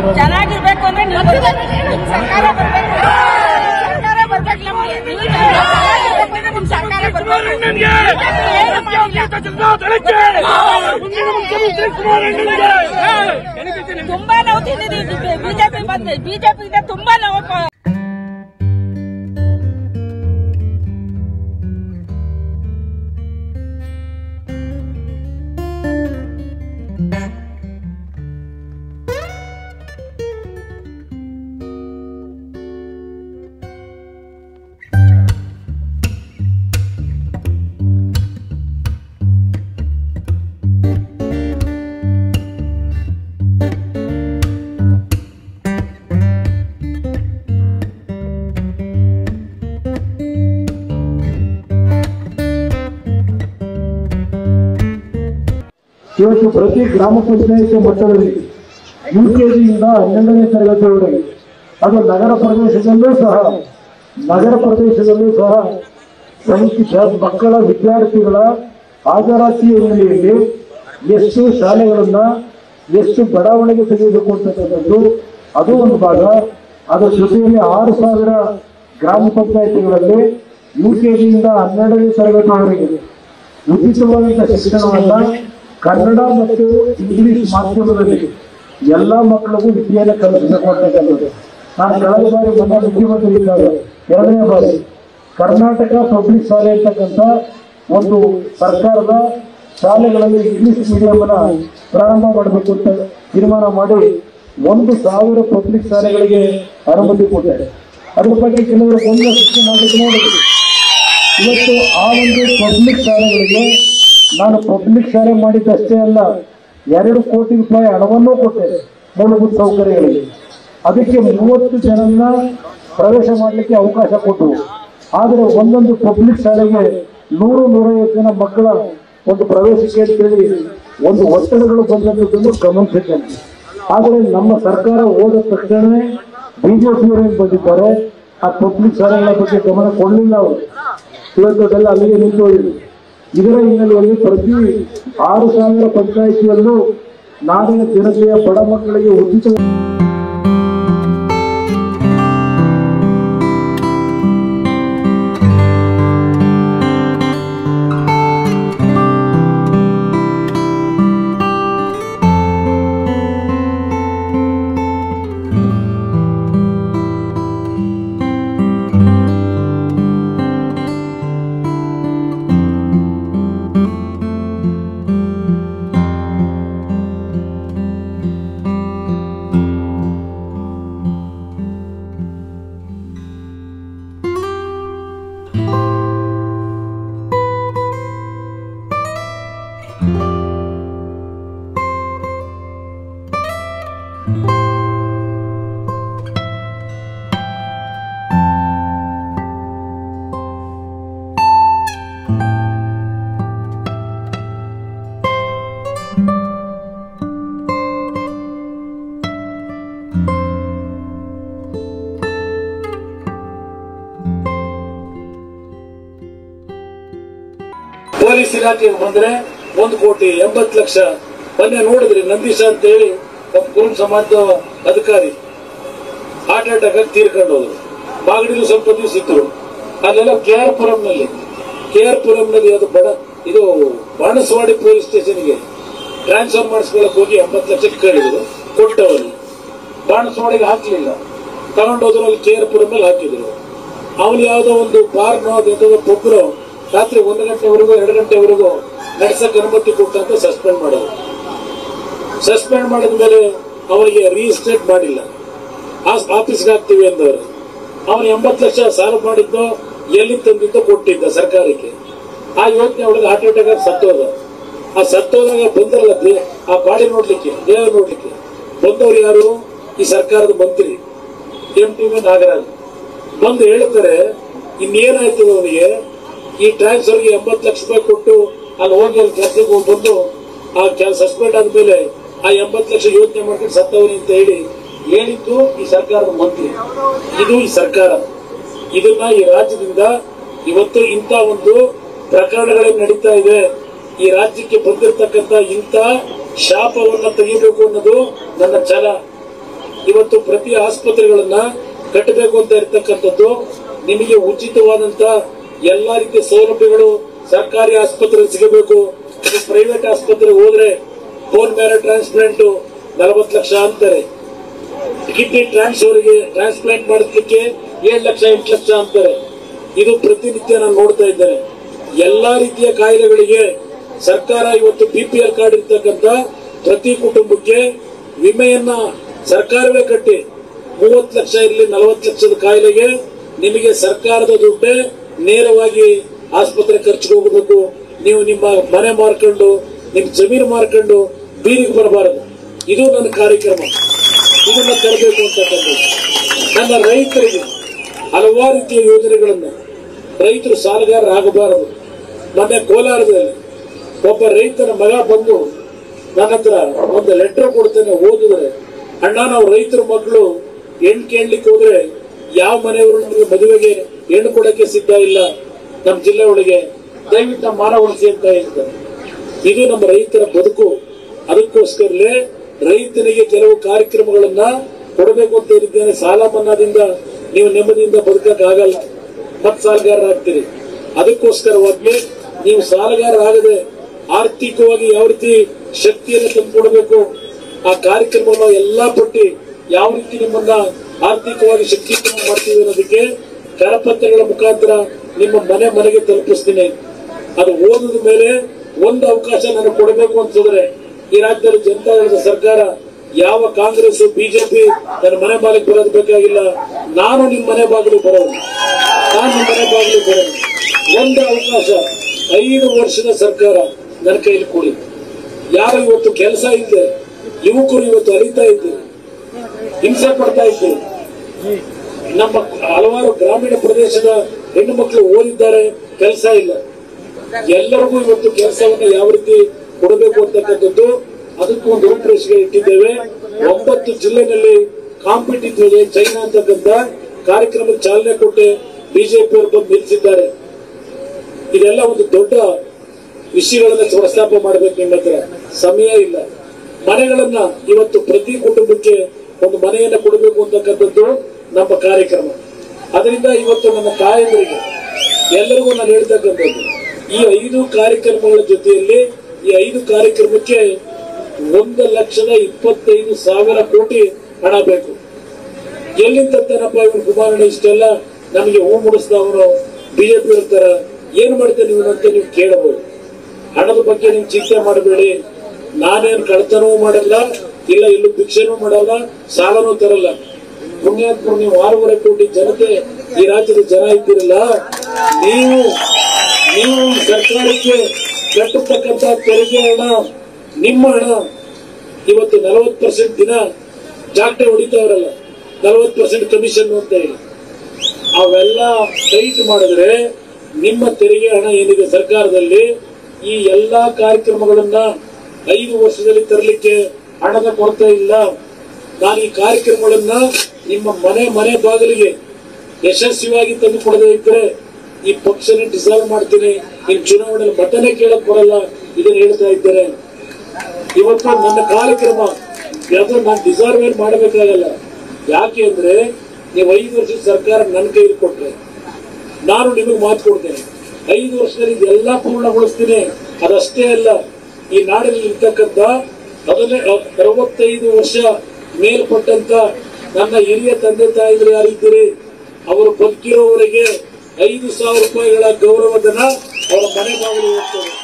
ಚೆನ್ನಾಗಿರ್ಬೇಕು ಅಂದ್ರೆ ನೀವು ಬರ್ಬೇಕು. ನಿಮ್ ಸರ್ಕಾರ ಬರ್ಬೇಕು ಸರ್ಕಾರ ಬರ್ಬೇಕು ನಮ್ಗೆ ನೀವು ಚೆನ್ನಾಗಿರ್ಬೇಕು ಅಂದ್ರೆ ನಿಮ್ ಸರ್ಕಾರ ಬರ್ಬೇಕು ಏನು ಮಾಡಿಲ್ಲ. ತುಂಬಾ ನೋವು ತಿಂದಿದ್ದೀವಿ ಬಿಜೆಪಿ ಬಂದು ಬಿಜೆಪಿಯಿಂದ ತುಂಬಾ ನೋವು ಪ- ಇವತ್ತು ಪ್ರತಿ ಗ್ರಾಮ ಪಂಚಾಯಿತಿ ಮಟ್ಟದಲ್ಲಿ ಯುಕೆಜಿಯಿಂದ ಹನ್ನೆರಡನೇ ತರಗತಿಯವರೆಗೆ ಅದು ನಗರ ಪ್ರದೇಶದಲ್ಲೂ ಸಹ ನಗರ ಪ್ರದೇಶದಲ್ಲೂ ಸಹ ಸಂಖ್ಯೆ ಮಕ್ಕಳ ವಿದ್ಯಾರ್ಥಿಗಳ ಹಾಜರಾತಿ ಹಿನ್ನೆಲೆಯಲ್ಲಿ ಎಷ್ಟು ಶಾಲೆಗಳನ್ನ ಎಷ್ಟು ಬಡಾವಣೆಗೆ ತೆಗೆಯಬೇಕು ಅಂತಕ್ಕಂಥದ್ದು ಅದು ಒಂದು ಭಾಗ ಅದರ ಜೊತೆಯಲ್ಲಿ ಆರು ಸಾವಿರ ಗ್ರಾಮ ಪಂಚಾಯಿತಿಗಳಲ್ಲಿ ಯುಕೆಜಿಯಿಂದ ಹನ್ನೆರಡನೇ ತರಗತಿಯವರೆಗೆ ಉಚಿತವಾದಂತಹ ಶಿಕ್ಷಣವನ್ನ ಕನ್ನಡ ಮತ್ತು ಇಂಗ್ಲಿಷ್ ಮಾಧ್ಯಮದಲ್ಲಿ ಎಲ್ಲಾ ಮಕ್ಕಳಿಗೂ ವಿದ್ಯೆಯನ್ನು ಕಲಿಸಬೇಕು ಅಂತಕ್ಕಂಥದ್ದು ನಾನು ಕಳೆದ ಬಾರಿ ಮೊನ್ನೆ ಮುಖ್ಯಮಂತ್ರಿ ಇದ್ದಾಗ ಎರಡನೇ ಬಾರಿ ಕರ್ನಾಟಕ ಪಬ್ಲಿಕ್ ಶಾಲೆ ಅಂತಕ್ಕಂಥ ಒಂದು ಸರ್ಕಾರದ ಶಾಲೆಗಳಲ್ಲಿ ಇಂಗ್ಲಿಷ್ ಮೀಡಿಯಂ ಅನ್ನ ಪ್ರಾರಂಭ ಮಾಡಬೇಕು ಅಂತ ತೀರ್ಮಾನ ಮಾಡಿ ಒಂದು ಸಾವಿರ ಪಬ್ಲಿಕ್ ಶಾಲೆಗಳಿಗೆ ಅನುಮತಿ ಕೊಟ್ಟಿದೆ ಅದ್ರ ಬಗ್ಗೆ ಕೆಲವರು ಗೊಂದಲ ಸೃಷ್ಟಿ ಮಾಡಲಿಕ್ಕೆ ನೋಡಿದ್ರು ಇವತ್ತು ಆ ಒಂದು ಪಬ್ಲಿಕ್ ಶಾಲೆಗಳಿಗೆ ನಾನು ಪಬ್ಲಿಕ್ ಶಾಲೆ ಮಾಡಿದ್ದಷ್ಟೇ ಅಲ್ಲ ಎರಡು ಕೋಟಿ ರೂಪಾಯಿ ಹಣವನ್ನೂ ಕೊಟ್ಟೆ ಮೂಲಭೂತ ಸೌಕರ್ಯಗಳಿಗೆ ಅದಕ್ಕೆ ಮೂವತ್ತು ಜನನ್ನ ಪ್ರವೇಶ ಮಾಡಲಿಕ್ಕೆ ಅವಕಾಶ ಕೊಟ್ಟು ಆದರೆ ಒಂದೊಂದು ಪಬ್ಲಿಕ್ ಶಾಲೆಗೆ ನೂರು ನೂರೈವತ್ತು ಜನ ಮಕ್ಕಳ ಒಂದು ಪ್ರವೇಶಕ್ಕೆ ಅಂತೇಳಿ ಒಂದು ಒತ್ತಡಗಳು ಬಂದದ್ದನ್ನು ಗಮನಿಸಿದ್ದೇನೆ ಆದರೆ ನಮ್ಮ ಸರ್ಕಾರ ಹೋದ ತಕ್ಷಣವೇ ಬಿಜೆಪಿಯವರು ಬಂದಿದ್ದಾರೆ ಆ ಪಬ್ಲಿಕ್ ಶಾಲೆಗಳ ಬಗ್ಗೆ ಗಮನ ಕೊಡಲಿಲ್ಲ ಅವರು ಇವತ್ತು ಅದೆಲ್ಲ ಅಲ್ಲಿಗೆ ನಿಂತು ಹೋಗಿದೆ ಇದರ ಹಿನ್ನೆಲೆಯಲ್ಲಿ ಪ್ರತಿ ಆರು ಸಾವಿರ ಪಂಚಾಯಿತಿಯಲ್ಲೂ ನಾಡಿನ ಜನತೆಯ ಬಡ ಮಕ್ಕಳಿಗೆ ಉಚಿತ ಪೊಲೀಸ್ ಇಲಾಖೆಗೆ ಬಂದ್ರೆ ಒಂದು ಕೋಟಿ ಎಂಬತ್ತು ಲಕ್ಷ ಮೊನ್ನೆ ನೋಡಿದ್ರಿ ನಂದೀಶ ಅಂತ ಹೇಳಿ ನಮ್ಮ ಕುರುಬ ಸಮಾಜದ ಅಧಿಕಾರಿ ಹಾರ್ಟ್ ಅಟ್ಯಾಕ್ ಆಗಿ ತೀರ್ಕೊಂಡು ಹೋದ್ರು ಬಾಗಡಿಲು ಸ್ವಲ್ಪ ದಿವಸ ಇದ್ರು ಅಲ್ಲೆಲ್ಲ ಕೆ ಆರ್ ಪುರಂನಲ್ಲಿ ಕೆ ಆರ್ ಪುರಂನಲ್ಲಿ ಅದು ಬಡ ಇದು ಬಾಣಸವಾಡಿ ಪೊಲೀಸ್ ಸ್ಟೇಷನ್ಗೆ ಟ್ರಾನ್ಸ್ಫರ್ ಮಾಡಿಸ್ಕೊಳಕ್ ಹೋಗಿ ಎಂಬತ್ತು ಲಕ್ಷ ಕೇಳಿದ್ರು ಕೊಟ್ಟವರು ಬಾಣಸವಾಡಿಗೆ ಹಾಕ್ಲಿಲ್ಲ ತಗೊಂಡೋದ್ರು ಅಲ್ಲಿ ಕೆ ಆರ್ ಪುರಮಲ್ಲಿ ಹಾಕಿದ್ರು ಅವನು ಯಾವುದೋ ಒಂದು ಬಾರ್ನೋ ಅದೇನೋ ಒಬ್ಬರು ರಾತ್ರಿ ಒಂದು ಗಂಟೆವರೆಗೂ ಎರಡು ಗಂಟೆವರೆಗೂ ನಡೆಸಕ್ಕೆ ಅನುಮತಿ ಕೊಟ್ಟಂತ ಸಸ್ಪೆಂಡ್ ಮಾಡೋದು ಸಸ್ಪೆಂಡ್ ಮಾಡಿದ ಮೇಲೆ ಅವನಿಗೆ ರಿಜಿಸ್ಟ್ರೇಟ್ ಮಾಡಿಲ್ಲ ಆ- ಆಫೀಸ್ಗೆ ಹಾಕ್ತೀವಿ ಅಂದವರು ಅವನು ಎಂಬತ್ತು ಲಕ್ಷ ಸಾಲ ಮಾಡಿದ್ದು ಎಲ್ಲಿ ತಂದಿದ್ದು ಕೊಟ್ಟಿದ್ದ ಸರ್ಕಾರಕ್ಕೆ ಆ ಯೋಜನೆ ಒಳಗೆ ಹಾರ್ಟ್ ಅಟ್ಯಾಕ್ ಆಗಿ ಸತ್ತೋದ ಆ ಸತ್ತೋದಾಗ ಬಂದರಲ್ಲ ದೇ- ಆ ಬಾಡಿ ನೋಡ್ಲಿಕ್ಕೆ ದೇಹ ನೋಡ್ಲಿಕ್ಕೆ ಬಂದವರು ಯಾರು ಈ ಸರ್ಕಾರದ ಮಂತ್ರಿ ಎಂ ಟಿ ವಿ ನಾಗರಾಜ್ ಬಂದು ಹೇಳ್ತಾರೆ ಇನ್ನೇನಾಯ್ತು ಅವನಿಗೆ ಈ ಟ್ರಾನ್ಸ್ಫರ್ಗೆ ಎಂಬತ್ತು ಲಕ್ಷ ರೂಪಾಯಿ ಕೊಟ್ಟು ಅಲ್ಲಿ ಹೋಗಿ ಅಲ್ಲಿ ಕೆಲಸಕ್ಕೆ ಹೋಗಿ ಬಂದು ಆ ಕೆಲಸ ಸಸ್ಪೆಂಡ್ ಆದ್ಮೇಲೆ ಆ ಎಂಬತ್ತು ಲಕ್ಷ ಯೋಚನೆ ಮಾಡ್ಕೊಂಡು ಸತ್ತವನಿ ಅಂತ ಹೇಳಿ ಹೇಳಿದ್ದು ಈ ಸರ್ಕಾರದ ಮಂತ್ರಿ ಇದು ಈ ಸರ್ಕಾರ ಇದನ್ನ ಈ ರಾಜ್ಯದಿಂದ ಇವತ್ತು ಇಂಥ ಒಂದು ಪ್ರಕರಣಗಳೇ ನಡೀತಾ ಇದೆ ಈ ರಾಜ್ಯಕ್ಕೆ ಬಂದಿರತಕ್ಕಂತ ಇಂಥ ಶಾಪವನ್ನ ತೆಗಿಬೇಕು ಅನ್ನೋದು ನನ್ನ ಛಲ ಇವತ್ತು ಪ್ರತಿ ಆಸ್ಪತ್ರೆಗಳನ್ನ ಕಟ್ಟಬೇಕು ಅಂತ ಇರ್ತಕ್ಕಂಥದ್ದು ನಿಮಗೆ ಉಚಿತವಾದಂತ ಎಲ್ಲಾ ರೀತಿಯ ಸೌಲಭ್ಯಗಳು ಸರ್ಕಾರಿ ಆಸ್ಪತ್ರೆ ಸಿಗಬೇಕು ಪ್ರೈವೇಟ್ ಆಸ್ಪತ್ರೆಗೆ ಹೋದ್ರೆ ಬೋನ್ ಮ್ಯಾರೋ ಟ್ರಾನ್ಸ್ಪ್ಲಾಂಟ್ ನಲವತ್ತು ಲಕ್ಷ ಅಂತಾರೆ ಕಿಡ್ನಿ ಟ್ರಾನ್ಸ್ಫರ್ಗೆ ಟ್ರಾನ್ಸ್ಪ್ಲಾಂಟ್ ಮಾಡೋದಕ್ಕೆ ಏಳು ಲಕ್ಷ ಎಂಟು ಲಕ್ಷ ಅಂತಾರೆ ಇದು ಪ್ರತಿನಿತ್ಯ ನಾನು ನೋಡ್ತಾ ಇದ್ದೇನೆ ಎಲ್ಲಾ ರೀತಿಯ ಕಾಯಿಲೆಗಳಿಗೆ ಸರ್ಕಾರ ಇವತ್ತು ಬಿಪಿಎಲ್ ಕಾರ್ಡ್ ಇರ್ತಕ್ಕಂಥ ಪ್ರತಿ ಕುಟುಂಬಕ್ಕೆ ವಿಮೆಯನ್ನ ಸರ್ಕಾರವೇ ಕಟ್ಟಿ ಮೂವತ್ತು ಲಕ್ಷ ಇರಲಿ ನಲವತ್ತು ಲಕ್ಷದ ಕಾಯಿಲೆಗೆ ನಿಮಗೆ ಸರ್ಕಾರದ ದುಡ್ಡೇ ನೇರವಾಗಿ ಆಸ್ಪತ್ರೆ ಖರ್ಚಿಗೆ ಹೋಗಬೇಕು ನೀವು ನಿಮ್ಮ ಮನೆ ಮಾರ್ಕೊಂಡು ನಿಮ್ ಜಮೀನು ಮಾರ್ಕೊಂಡು ಬೀದಿಗೆ ಬರಬಾರದು ಇದು ನನ್ನ ಕಾರ್ಯಕ್ರಮ ಇದನ್ನ ತರಬೇಕು ಅಂತಕ್ಕಂಥದ್ದು ನನ್ನ ರೈತರಿಗೆ ಹಲವಾರು ರೀತಿಯ ಯೋಜನೆಗಳನ್ನ ರೈತರು ಸಾಲಗಾರರಾಗಬಾರದು ಮೊನ್ನೆ ಕೋಲಾರದಲ್ಲಿ ಒಬ್ಬ ರೈತನ ಮಗ ಬಂದು ನನ್ನ ಹತ್ರ ಒಂದು ಲೆಟರ್ ಕೊಡ್ತೇನೆ ಓದಿದ್ರೆ ಅಣ್ಣ ನಾವು ರೈತರ ಮಕ್ಕಳು ಹೆಣ್ಣು ಕೇಳಲಿಕ್ಕೆ ಹೋದ್ರೆ ಯಾವ ಮನೆಯವರು ನಮಗೆ ಮದುವೆಗೆ ಹೆಣ್ಣು ಕೊಡಕ್ಕೆ ಸಿದ್ಧ ಇಲ್ಲ ನಮ್ಮ ಜಿಲ್ಲೆ ಒಳಗೆ ದಯವಿಟ್ಟು ನಮ್ಮ ಮಾನ ಉಳಿಸಿ ಅಂತ ಹೇಳ್ತಾರೆ ಇದು ನಮ್ಮ ರೈತರ ಬದುಕು ಅದಕ್ಕೋಸ್ಕರಲೇ ರೈತನಿಗೆ ಕೆಲವು ಕಾರ್ಯಕ್ರಮಗಳನ್ನ ಕೊಡಬೇಕು ಅಂತ ಇದ್ದೇನೆ ಸಾಲ ಮನ್ನಾದಿಂದ ನೀವು ನೆಮ್ಮದಿಯಿಂದ ಬದುಕಕ್ಕಾಗಲ್ಲ ಮತ್ ಸಾಲಗಾರರಾಗ್ತೀರಿ ಅದಕ್ಕೋಸ್ಕರವಾಗಿ ನೀವು ಸಾಲಗಾರರಾಗದೆ ಆರ್ಥಿಕವಾಗಿ ಯಾವ ರೀತಿ ಶಕ್ತಿಯನ್ನು ತಂದುಕೊಡಬೇಕು ಆ ಕಾರ್ಯಕ್ರಮವನ್ನು ಎಲ್ಲಾ ಪಟ್ಟಿ ಯಾವ ರೀತಿ ನಿಮ್ಮನ್ನ ಆರ್ಥಿಕವಾಗಿ ಶಕ್ತಿಯನ್ನು ಮಾಡ್ತೀವಿ ಅನ್ನೋದಕ್ಕೆ ಕರಪತ್ರಗಳ ಮುಖಾಂತರ ನಿಮ್ಮ ಮನೆ ಮನೆಗೆ ತಲುಪಿಸ್ತೀನಿ ಅದು ಓದಿದ ಮೇಲೆ ಒಂದು ಅವಕಾಶ ನನಗೆ ಕೊಡಬೇಕು ಅಂತಂದ್ರೆ ಈ ರಾಜ್ಯದಲ್ಲಿ ಜನತಾದಳದ ಸರ್ಕಾರ ಯಾವ ಕಾಂಗ್ರೆಸ್ ಬಿಜೆಪಿ ನನ್ನ ಮನೆ ಬಾಗಿಲಿಗೆ ಬರೋದು ಬೇಕಾಗಿಲ್ಲ ನಾನು ನಿಮ್ಮ ಮನೆ ಬಾಗಿಲು ಬರೋದು ನಾನು ನಿಮ್ಮ ಮನೆ ಬಾಗಿಲು ಬರೋದು ಒಂದು ಅವಕಾಶ ಐದು ವರ್ಷದ ಸರ್ಕಾರ ನನ್ನ ಕೈಲಿ ಕೊಡಿ ಯಾರು ಇವತ್ತು ಕೆಲಸ ಇಲ್ಲದೆ ಯುವಕರು ಇವತ್ತು ಅರಿತಾ ಇದ್ದಾರೆ ಹಿಂಸೆ ಪಡ್ತಾ ಇದ್ದಾರೆ ನಮ್ಮ ಹಲವಾರು ಗ್ರಾಮೀಣ ಪ್ರದೇಶದ ಹೆಣ್ಣು ಮಕ್ಕಳು ಓದಿದ್ದಾರೆ ಕೆಲಸ ಇಲ್ಲ ಎಲ್ಲರಿಗೂ ಇವತ್ತು ಕೆಲಸವನ್ನು ಯಾವ ರೀತಿ ಕೊಡಬೇಕು ಅಂತಕ್ಕಂಥದ್ದು ಅದಕ್ಕೂ ಒಂದು ರೂಪರೇಷೆಗೆ ಇಟ್ಟಿದ್ದೇವೆ ಒಂಬತ್ತು ಜಿಲ್ಲೆನಲ್ಲಿ ಕಾಂಪಿಟಿಟಿವ್ ಚೈನಾ ಅಂತಕ್ಕಂಥ ಕಾರ್ಯಕ್ರಮಕ್ಕೆ ಚಾಲನೆ ಕೊಟ್ಟು ಬಿಜೆಪಿ ಅವರು ಬಂದು ನಿಲ್ಲಿಸಿದ್ದಾರೆ ಇದೆಲ್ಲ ಒಂದು ದೊಡ್ಡ ವಿಷಯಗಳನ್ನ ಪ್ರಸ್ತಾಪ ಮಾಡಬೇಕು ನಿಮ್ಮ ಹತ್ರ ಸಮಯ ಇಲ್ಲ ಮನೆಗಳನ್ನ ಇವತ್ತು ಪ್ರತಿ ಕುಟುಂಬಕ್ಕೆ ಒಂದು ಮನೆಯನ್ನ ಕೊಡಬೇಕು ಅಂತಕ್ಕಂಥದ್ದು ನಮ್ಮ ಕಾರ್ಯಕ್ರಮ ಅದರಿಂದ ಇವತ್ತು ನನ್ನ ತಾಯಂದರಿಗೆ ಎಲ್ಲರಿಗೂ ನಾನು ಹೇಳ್ತಕ್ಕಂಥದ್ದು ಈ ಐದು ಕಾರ್ಯಕ್ರಮಗಳ ಜೊತೆಯಲ್ಲಿ ಈ ಐದು ಕಾರ್ಯಕ್ರಮಕ್ಕೆ ಒಂದು ಲಕ್ಷದ ಇಪ್ಪತ್ತೈದು ಸಾವಿರ ಕೋಟಿ ಹಣ ಬೇಕು ಎಲ್ಲಿಂದ ತನಪ್ಪ ಇವ್ರು ಕುಮಾರಣ್ಣ ಇಷ್ಟೆಲ್ಲ ನಮಗೆ ಹೂ ಮುಡಿಸಿದವರು ಬಿಜೆಪಿ ಇರ್ತಾರ ಏನ್ ಮಾಡ್ತೇನೆ ನೀವು ಅಂತ ನೀವು ಕೇಳಬಹುದು ಹಣದ ಬಗ್ಗೆ ನೀವು ಚಿಂತೆ ಮಾಡಬೇಡಿ ನಾನೇನು ಕಳ್ತನವೂ ಮಾಡಲ್ಲ ಇಲ್ಲ ಇಲ್ಲೂ ಭಿಕ್ಷೆನೂ ಮಾಡಲ್ಲ ಸಾಲನೂ ತರಲ್ಲ ಪುಣ್ಯಾತ್ಮ ನೀವು ಆರೂವರೆ ಕೋಟಿ ಜನತೆ ಈ ರಾಜ್ಯದ ಜನ ಇದ್ದೀರಲ್ಲ ನೀವು ನೀವು ಈ ಸರ್ಕಾರಕ್ಕೆ ಕಟ್ಟತಕ್ಕಂತ ತೆರಿಗೆ ಹಣ ನಿಮ್ಮ ಹಣ ಇವತ್ತು ನಲವತ್ತು ಪರ್ಸೆಂಟ್ ದಿನ ಜಾಕ್ಟೆ ಹೊಡಿತಾವ್ರಲ್ಲ ನಲವತ್ತು ಪರ್ಸೆಂಟ್ ಕಮಿಷನ್ ಅಂತ ಹೇಳಿ ಅವೆಲ್ಲ ಟೈಟ್ ಮಾಡಿದ್ರೆ ನಿಮ್ಮ ತೆರಿಗೆ ಹಣ ಏನಿದೆ ಸರ್ಕಾರದಲ್ಲಿ ಈ ಎಲ್ಲಾ ಕಾರ್ಯಕ್ರಮಗಳನ್ನ ಐದು ವರ್ಷದಲ್ಲಿ ತರಲಿಕ್ಕೆ ಹಣದ ಕೊರತೆ ಇಲ್ಲ ನಾನು ಈ ಕಾರ್ಯಕ್ರಮಗಳನ್ನ ನಿಮ್ಮ ಮನೆ ಮನೆ ಬಾಗಿಲಿಗೆ ಯಶಸ್ವಿಯಾಗಿ ತಂದುಕೊಡದೇ ಇದ್ರೆ ಈ ಪಕ್ಷನ ಡಿಸಾಲ್ವ್ ಮಾಡ್ತೀನಿ ಈ ಚುನಾವಣೆಯಲ್ಲಿ ಮತನೇ ಕೇಳಕ್ ಬರಲ್ಲ ಇದನ್ನ ಹೇಳ್ತಾ ಇದ್ದೇನೆ ಇವತ್ತು ನನ್ನ ಕಾರ್ಯಕ್ರಮ ಅದು ನಾನು ಡಿಸರ್ವ್ ಏನ್ ಮಾಡಬೇಕಾಗಲ್ಲ ಯಾಕೆ ಅಂದ್ರೆ ನೀವು ಐದು ವರ್ಷದ ಸರ್ಕಾರ ನನ್ನ ಕೈಲಿ ಕೊಟ್ರೆ ನಾನು ನಿಮಗೆ ಮಾತು ಕೊಡ್ತೇನೆ ಐದು ವರ್ಷದಲ್ಲಿ ಇದೆಲ್ಲ ಪೂರ್ಣಗೊಳಿಸ್ತೀನಿ ಅದಷ್ಟೇ ಅಲ್ಲ ಈ ನಾಡಿನಲ್ಲಿ ಇರ್ತಕ್ಕಂಥ ಅದನ್ನೇ ಅರವತ್ತೈದು ವರ್ಷ ಮೇಲ್ಪಟ್ಟಂತ ನನ್ನ ಹಿರಿಯ ತಂದೆ ತಾಯಿಗಳು ಯಾರಿದ್ದೀರಿ ಅವರು ಬದುಕಿರೋವರೆಗೆ ಐದು ಸಾವಿರ ರೂಪಾಯಿಗಳ ಗೌರವಧನ ಅವರ ಮನೆ ಬಾಗಿಲು ಹೋಗ್ತದೆ